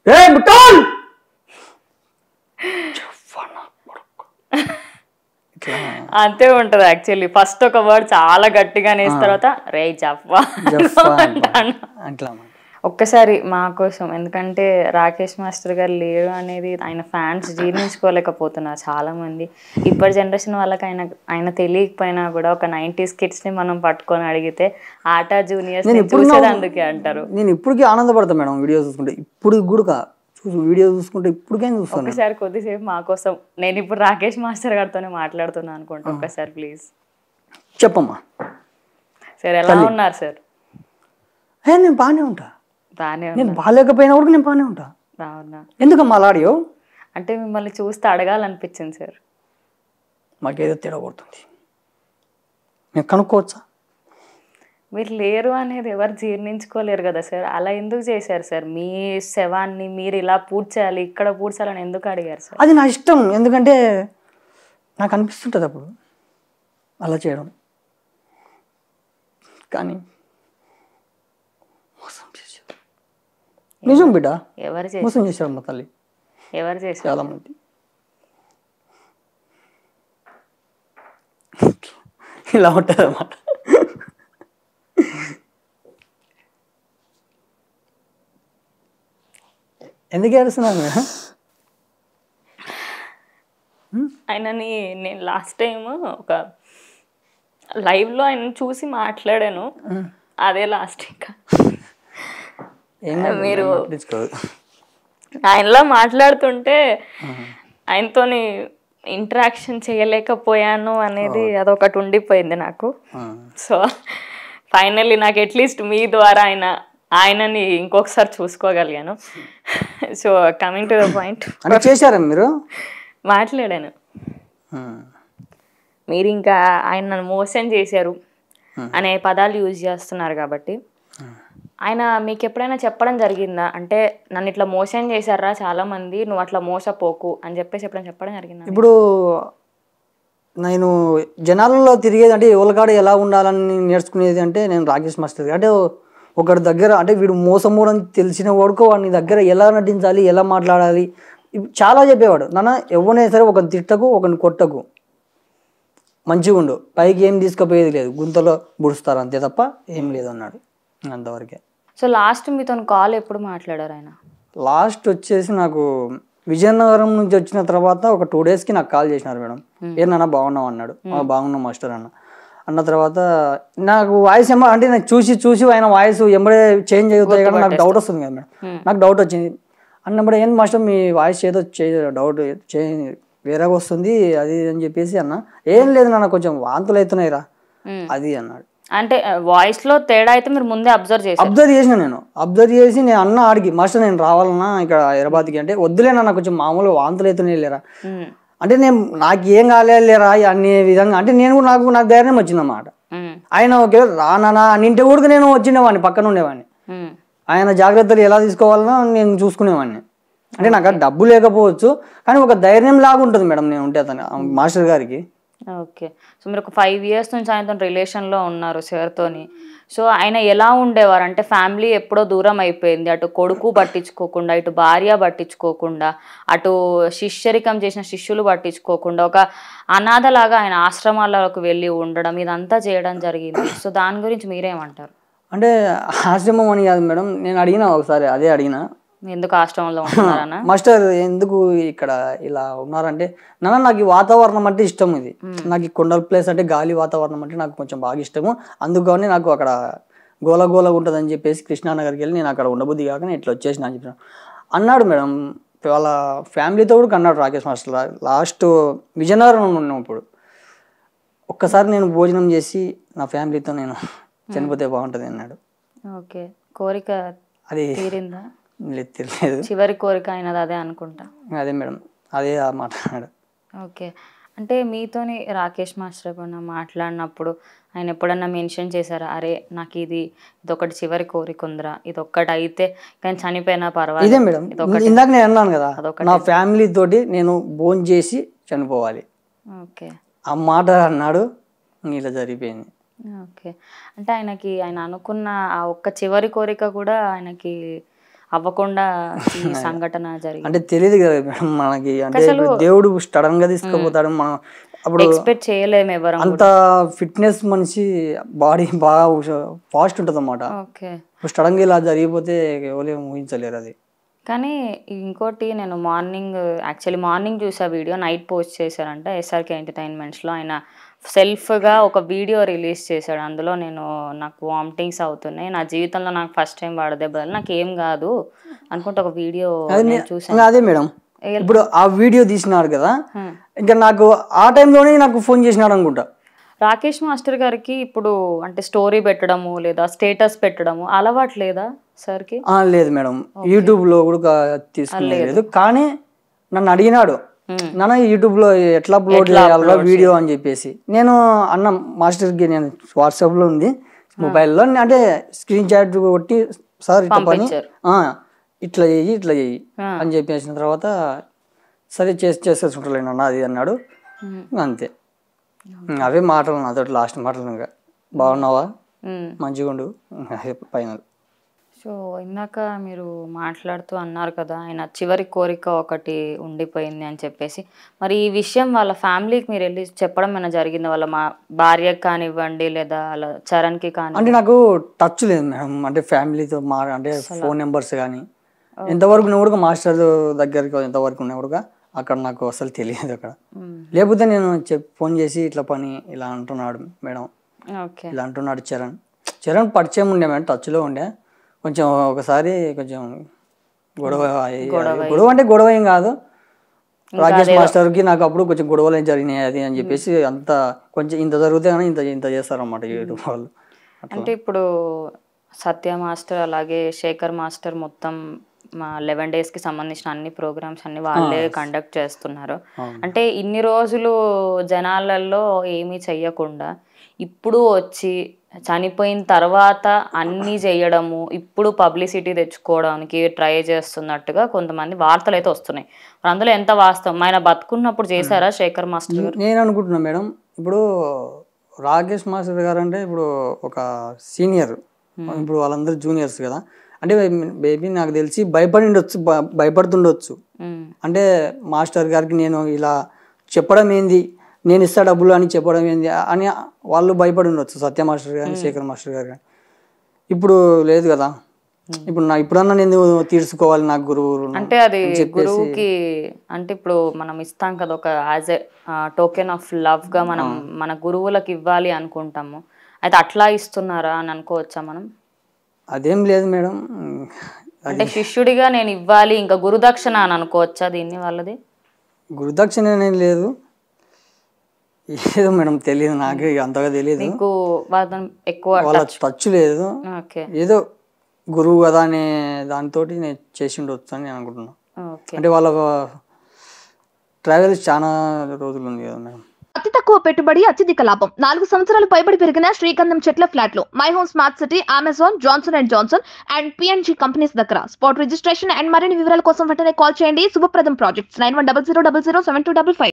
ఏ బుట్టాన్ ఇట్లా అంతే ఉంటది యాక్చువల్లీ ఫస్ట్ ఒక వర్డ్ చాలా గట్టిగా అనేసిన తర్వాత రే జఫ్వా జఫ్ఫా అంటాను. అట్లా అన్నమాట. ఒక్కసారి మా కోసం ఎందుకంటే రాకేష్ మాస్టర్ గారు లేరు అనేది ఆయన ఫ్యాన్స్ జీర్ణించుకోలేకపోతున్నారు చాలా మంది ఇప్పటి జనరేషన్ వాళ్ళకి ఆయన ఆయన తెలియకపోయినా కూడా ఒక నైంటీస్ కిడ్స్ ని మనం పట్టుకొని అడిగితే ఆటా జూనియర్స్ నేను ఇప్పుడు చూసేది అందుకే అంటారు నేను ఇప్పటికీ ఆనందపడతాను మేడం వీడియో చూసుకుంటే ఇప్పుడు కూడా చూసి వీడియో చూసుకుంటే ఇప్పటికే చూస్తాను ఒకసారి కొద్దిసేపు మా కోసం నేను ఇప్పుడు రాకేష్ మాస్టర్ గారితోనే మాట్లాడుతున్నాను అనుకుంటా ఒక్కసారి ప్లీజ్ చెప్పమ్మా సార్ ఎలా ఉన్నారు సార్ ఏ నేను బాగానే ఉంటా బాగానే నేను బాగాలేకపోయినా కూడా నేను బాగానే ఉంటా బాగున్నా ఎందుకమ్మా అలా ఆడియో అంటే మిమ్మల్ని చూస్తే అడగాలనిపించింది సార్ మాకేదో తేడా కొడుతుంది మేము కనుక్కోవచ్చా మీరు లేరు అనేది ఎవరు జీర్ణించుకోలేరు కదా సార్ అలా ఎందుకు చేశారు సార్ మీ శవాన్ని మీరు ఇలా పూడ్చాలి ఇక్కడ పూడ్చాలని ఎందుకు అడిగారు సార్ అది నా ఇష్టం ఎందుకంటే నాకు అనిపిస్తుంటుంది అప్పుడు అలా చేయడం కానీ మోసం చేశారు నిజం బిడ్డ ఎవరు చేశారు మోసం చేశారు మా తల్లి ఎవరు చేశారు చాలా మంది ఇలా ఉంటుంది అన్నమాట ఎందుకు ఏడుస్తున్నాను మేడం ఆయనని నేను లాస్ట్ టైం ఒక లైవ్లో ఆయన చూసి మాట్లాడాను అదే లాస్ట్ ఇంకా ఏం కాదు, మీరు ఏం పట్టించుకోదు ఆయనలా మాట్లాడుతుంటే ఆయనతోని ఇంటరాక్షన్ చేయలేకపోయాను అనేది అదొకటి ఉండిపోయింది నాకు ఆ. సో ఫైనల్లీ నాకు అట్లీస్ట్ మీ ద్వారా ఆయన ఆయనని ఇంకొకసారి చూసుకోగలిగాను so coming to the point అంటే చేశారా మీరు మాట్లాడాను ఆ. మీరు ఇంకా ఆయన నన్ను మోసం చేశారు అనే పదాలు యూజ్ చేస్తున్నారు కాబట్టి ఆయన మీకు ఎప్పుడైనా చెప్పడం జరిగిందా అంటే నన్ను ఇట్లా మోసం చేశారా చాలా మంది నువ్వు అట్లా మోసపోకు అని చెప్పేసి ఎప్పుడైనా చెప్పడం జరిగిందా ఇప్పుడు నేను జనాలలో తిరిగేది అంటే ఎవరికాడ ఎలా ఉండాలని నేర్చుకునేది అంటే నేను రాకేష్ మాస్టర్ అంటే ఒకరి దగ్గర అంటే వీడు మోసమూడని తెలిసిన వాడుకో వాడిని దగ్గర ఎలా నటించాలి ఎలా మాట్లాడాలి ఇవి చాలా చెప్పేవాడు నాన్న ఎవరైనా సరే ఒకరిని తిట్టకు ఒకరిని కొట్టకు మంచిగా ఉండు పైకి ఏం తీసుకుపోయేది లేదు గుంతలో బుడుస్తారు అంతే తప్ప ఏం లేదు అన్నాడు అంతవరకే సో లాస్ట్ మీతో కాల్ ఎప్పుడు మాట్లాడారు ఆయన లాస్ట్ వచ్చేసి నాకు విజయనగరం నుంచి వచ్చిన తర్వాత ఒక టూ డేస్కి నాకు కాల్ చేసినారు మేడం ఏ నాన్న బాగున్నావు అన్నాడు "ఆ, బాగున్నాం మాస్టర్ అన్న అన్న తర్వాత నాకు వాయిస్ ఏమో అంటే నాకు చూసి చూసి ఆయన వాయిస్ ఎంబడే చేంజ్ అవుతాయి కదా నాకు డౌట్ వస్తుంది కదా మేడం నాకు డౌట్ వచ్చింది అన్నప్పుడు ఏంది మాస్టర్ మీ వాయిస్ ఏదో డౌట్ వేరేగా వస్తుంది అది ఇది అని చెప్పేసి అన్న ఏం లేదు నాన్న కొంచెం వాంతులు అవుతున్నాయి రా Hmm. అది అన్నాడు అంటే వాయిస్ లో తేడా అయితే మీరు ముందే అబ్జర్వ్ చేశారు అబ్జర్వ్ చేసిన నేను అబ్జర్వ్ చేసి నేను అన్న ఆడికి మాస్టర్ నేను రావాలన్నా ఇక్కడ హైదరాబాద్కి అంటే వద్దులేనా నాకు కొంచెం మామూలు వాంతులు అవుతున్నాయి లేరా ఉమ్, అంటే నేను నాకు ఏం కాలేదు లేరా అనే విధంగా అంటే నేను కూడా నాకు నాకు ధైర్యం వచ్చిందన్నమాట ఉమ్, ఆయన ఒకే రానా అన్నింటి కూడా నేను వచ్చిండేవాడిని పక్కన ఉండేవాడిని ఉమ్, ఆయన జాగ్రత్తలు ఎలా తీసుకోవాలనో నేను చూసుకునేవాడిని అంటే నాకు ఆ డబ్బు లేకపోవచ్చు కానీ ఒక ధైర్యం లాగా ఉంటుంది మేడం నేను ఉంటే అతను ఆ మాస్టర్ గారికి ఓకే సో మీరు ఒక ఫైవ్ ఇయర్స్ నుంచి ఆయనతో రిలేషన్లో ఉన్నారు సార్తోని సో ఆయన ఎలా ఉండేవారు అంటే ఫ్యామిలీ ఎప్పుడో దూరం అయిపోయింది అటు కొడుకు పట్టించుకోకుండా ఇటు భార్య పట్టించుకోకుండా అటు శిష్యరికం చేసిన శిష్యులు పట్టించుకోకుండా ఒక అనాథలాగా ఆయన ఆశ్రమాలకు వెళ్ళి ఉండడం ఇదంతా చేయడం జరిగింది సో దాని గురించి మీరేమంటారు అంటే ఆశ్రమం అని కాదు మేడం నేను అడిగిన ఒకసారి అదే అడిగిన ఎందుకు ఆశ్రమంలో ఉంటున్నారనా మాస్టర్ ఎందుకు ఇక్కడ ఇలా ఉన్నారంటే నాన్న నాకు ఈ వాతావరణం అంటే ఇష్టం ఇది నాకు ఈ కొండల ప్లేస్ అంటే గాలి వాతావరణం అంటే నాకు కొంచెం బాగా ఇష్టము అందుకని నాకు అక్కడ గోల గోల ఉంటుంది అని చెప్పేసి కృష్ణానగర్కి వెళ్ళి నేను అక్కడ ఉండబుద్ధి కాక నేను ఇట్లా వచ్చేసిన అని చెప్పిన అన్నాడు మేడం వాళ్ళ ఫ్యామిలీతో కూడా అన్నాడు రాకేష్ మాస్టర్ లాస్ట్ విజయనగరం ఉన్నాం ఇప్పుడు ఒక్కసారి నేను భోజనం చేసి నా ఫ్యామిలీతో నేను చనిపోతే బాగుంటుంది అన్నాడు ఓకే కోరిక అది తీరిందా లేదు తెలియదు చివరి కోరిక అయినది అదే అనుకుంటా అదే మేడం అదే ఆ మాట అన్నాడు ఓకే అంటే మీతోని రాకేష్ మాస్టర్ ఎప్పుడన్నా మాట్లాడినప్పుడు ఆయన ఎప్పుడన్నా మెన్షన్ చేశారా అరే నాకు ఇది ఇదొకటి చివరి కోరిక ఉందిరా ఇది ఒక్కటి అయితే కానీ చనిపోయినా ఇదే పర్వాలేదు మేడం ఇందాక నేను అన్నాను కదా అదొకటే. నా ఫ్యామిలీ తోటి నేను భోజనం చేసి చనిపోవాలి ఓకే ఆ మాట అన్నాడు ఇలా జరిగిపోయింది ఓకే అంటే ఆయనకి ఆయన అనుకున్న ఆ ఒక్క చివరి కోరిక కూడా ఆయనకి అవ్వకుండా ఈ సంఘటన జరిగింది అంటే తెలియదు కదా మేడం మనకి అంటే ఇప్పుడు దేవుడు సడన్ గా తీసుకుపోతాడు మనం అప్పుడు ఎక్స్పెక్ట్ చేయలేము ఎవరం అంత ఫిట్నెస్ మనిషి బాడీ బాగా ఫాస్ట్ ఉంటుంది అన్నమాట ఓకే సడన్ గా ఇలా జరిగిపోతే ఎవరు ఊహించలేరు అది కానీ ఇంకోటి నేను మార్నింగ్ యాక్చువల్లీ మార్నింగ్ చూసా వీడియో నైట్ పోస్ట్ చేశారంట ఎస్ఆర్కే ఎంటర్టైన్మెంట్స్లో ఆయన సెల్ఫ్గా ఒక వీడియో రిలీజ్ చేశాడు అందులో నేను నాకు వామిటింగ్స్ అవుతున్నాయి నా జీవితంలో నాకు ఫస్ట్ టైం వాడదే బదులు నాకు ఏం కాదు అనుకుంటే ఒక వీడియో నేను చూసాను ఇంకా అదే మేడం ఇప్పుడు ఆ వీడియో తీసినాడు కదా Hmm. ఇంకా నాకు ఆ టైంలోనే నాకు ఫోన్ చేసినాడు అనుకుంటా రాకేష్ మాస్టర్ గారికి ఇప్పుడు అంటే స్టోరీ పెట్టడము లేదా స్టేటస్ పెట్టడము అలవాటు లేదా సార్కి ఆ, లేదు మేడం యూట్యూబ్ లో కూడా తీసుకులేదు కానీ నన్ను అడిగినాడు Hmm. నాన్న యూట్యూబ్ లో ఎట్లా అప్లోడ్ చేయాలా వీడియో అని చెప్పేసి నేను అన్న మాస్టర్ కి నేను వాట్సాప్ లో ఉంది మొబైల్లో అంటే స్క్రీన్ చాట్ కొట్టి సార్ ఇట్లా పని పంపించారు. ఆ, ఇట్లా చెయ్యి ఇట్లా చెయ్యి ఆ. అని చెప్పేసిన తర్వాత సరే చేసి చేసేసుకుంటలేను అన్న అది అన్నాడు Hmm. ఇంకా అంతే ఇంకా అవే మాటలు నాతో లాస్ట్ మాటలు ఇంకా బాగున్నావా ఉమ్. మంచిగా ఉండు ఫైనల్ సో ఇందాక మీరు మాట్లాడుతూ అన్నారు కదా ఆయన చివరి కోరిక ఒకటి ఉండిపోయింది అని చెప్పేసి మరి ఈ విషయం వాళ్ళ ఫ్యామిలీకి మీరు వెళ్ళి చెప్పడం ఏమైనా జరిగింది వాళ్ళ మా భార్యకి కానివ్వండి లేదా వాళ్ళ చరణ్కి కానీ అంటే నాకు టచ్ లేదు మేడం అంటే ఫ్యామిలీతో మా అంటే ఫోన్ నెంబర్స్ కానీ ఎంతవరకు ఉన్న కూడా మాస్టర్ దగ్గరికి ఎంతవరకు ఉన్న కూడా అక్కడ నాకు అసలు తెలియదు అక్కడ మ్మ్. లేకపోతే నేను చెప్ ఫోన్ చేసి ఇట్లా పని ఇలా అంటున్నాడు మేడం ఓకే ఇలా అంటున్నాడు చరణ్ చరణ్ పరిచయం ఉండే మేడం టచ్లో ఉండే కొంచెం ఒకసారి కొంచెం గొడవ అయ్యి- గొడవ అంటే గొడవ ఏం కాదు రాకేష్ మాస్టర్కి నాకు అప్పుడు కొంచెం గొడవలు ఏం జరిగినాయి అది అని చెప్పేసి అంత కొంచెం ఇంత జరిగితే కానీ ఇంత ఇంత చేస్తారన్నమాట యూట్యూబ్ వాళ్ళు అంటే ఇప్పుడు సత్య మాస్టర్ అలాగే శేఖర్ మాస్టర్ మొత్తం మా లెవెన్ కి సంబంధించిన అన్ని ప్రోగ్రామ్స్ అన్ని వాళ్ళే కండక్ట్ చేస్తున్నారు అవును. అంటే ఇన్ని రోజులు జనాలలో ఏమీ చెయ్యకుండా ఇప్పుడు వచ్చి చనిపోయిన తర్వాత అన్నీ చేయడము ఇప్పుడు పబ్లిసిటీ తెచ్చుకోవడానికి ట్రై చేస్తున్నట్టుగా కొంతమంది వార్తలు అయితే వస్తున్నాయి మరి అందులో ఎంత వాస్తవం ఆయన బతుకున్నప్పుడు చేశారా శేఖర్ మాస్టర్ గారు నేను అనుకుంటున్నా మేడం ఇప్పుడు రాకేష్ మాస్టర్ గారు అంటే ఇప్పుడు ఒక సీనియర్ ఇప్పుడు వాళ్ళందరూ జూనియర్స్ కదా అంటే బేబీ నాకు తెలిసి భయపడి ఉండొచ్చు భ- భయపడుతుండొచ్చు ఉమ్, అంటే మాస్టర్ గారికి నేను ఇలా చెప్పడం ఏంది నేను ఇస్తా డబ్బులు అని చెప్పడం ఏంది అని వాళ్ళు భయపడి ఉండొచ్చు సత్య మాస్టర్ కానీ శేఖర్ మాస్టర్ గారు కానీ ఇప్పుడు లేదు కదా ఇప్పుడు నా ఇప్పుడన్నా నేను తీర్చుకోవాలి నాకు గురువు అంటే అది గురువుకి అంటే ఇప్పుడు మనం ఇస్తాం కదా ఒక as a token of love గా మనం మన గురువులకు ఇవ్వాలి అనుకుంటాము అయితే అట్లా ఇస్తున్నారా అని అనుకోవచ్చా మనం అదేం లేదు మేడం అంటే శిష్యుడిగా నేను ఇవ్వాలి ఇంకా గురుదక్షిణ అని అనుకోవచ్చా దీన్ని వాళ్ళది గురుదక్షిణ అనేది లేదు ఏదో మేడం తెలియదు నాకు ఇక అంతగా తెలియదు నీకు వాళ్ళని ఎక్కువ వాళ్ళ టచ్ లేదు ఓకే ఏదో గురువు కదా అనే దాంతో నేను చేసి ఉండొచ్చు అని నేను అనుకుంటున్నాను ఓకే అంటే వాళ్ళ ట్రావెల్స్ చాలా రోజులు ఉంది కదా మేడం అతి తక్కువ పెట్టుబడి అత్యధిక లాభం నాలుగు సంవత్సరాలు పైబడి పెరిగిన శ్రీగంధం చెట్ల ఫ్లాట్లు My Home smart city Amazon Johnson and Johnson and PNG companies దగ్గర స్పాట్ రిజిస్ట్రేషన్ అండ్ మరిన్ని వివరాల కోసం వెంటనే కాల్ చేయండి Shubhapradam projects nine one double zero double zero seven two double five